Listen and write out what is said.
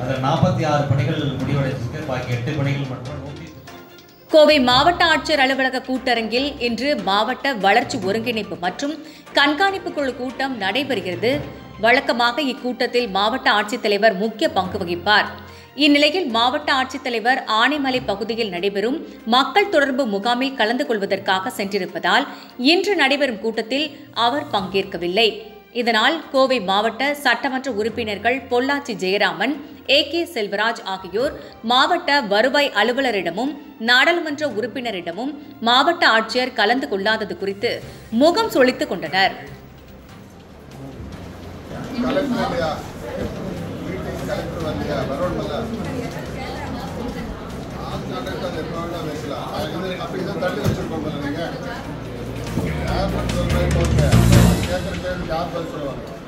அதில் நாற்பத்தி ஆறு பணிகள் முடிவடைஞ்சிருக்கு பாக்கி எட்டு பணிகள் மட்டும் நோட்டீஸ் கோவை மாவட்ட ஆட்சியர் அலுவலக கூட்டரங்கில் இன்று மாவட்ட வளர்ச்சி ஒருங்கிணைப்பு மற்றும் கண்காணிப்பு குழு கூட்டம் நடைபெறுகிறது வழக்கமாக இக்கூட்டத்தில் மாவட்ட ஆட்சித்தலைவர் முக்கிய பங்கு வகிப்பார் இந்நிலையில் மாவட்ட ஆட்சித்தலைவர் ஆனைமலை பகுதியில் நடைபெறும் மக்கள் தொடர்பு முகாமில் கலந்து கொள்வதற்காக சென்றிருப்பதால் இன்று நடைபெறும் கூட்டத்தில் அவர் பங்கேற்கவில்லை இதனால் கோவை மாவட்ட சட்டமன்ற உறுப்பினர்கள் பொள்ளாச்சி ஜெயராமன் ஏ கே செல்வராஜ் ஆகியோர் மாவட்ட வருவாய் அலுவலரிடமும் நாடாளுமன்ற உறுப்பினரிடமும் மாவட்ட ஆட்சியர் கலந்து கொள்ளாதது குறித்து முகம் சொலித்துக் கொண்டனர் கலெக்டர் இல்லையா மீட்டிங் கலெக்டர் வரலையா வரணும்ல கலெக்டர் அது எப்போ வேணா வைக்கலாம் அது வந்து அப்படி தான் தள்ளி வச்சிருக்கோம் நீங்க யார் சொல்றேன் கேட்குற கேள்வி யார் பதில் சொல்லுவாங்க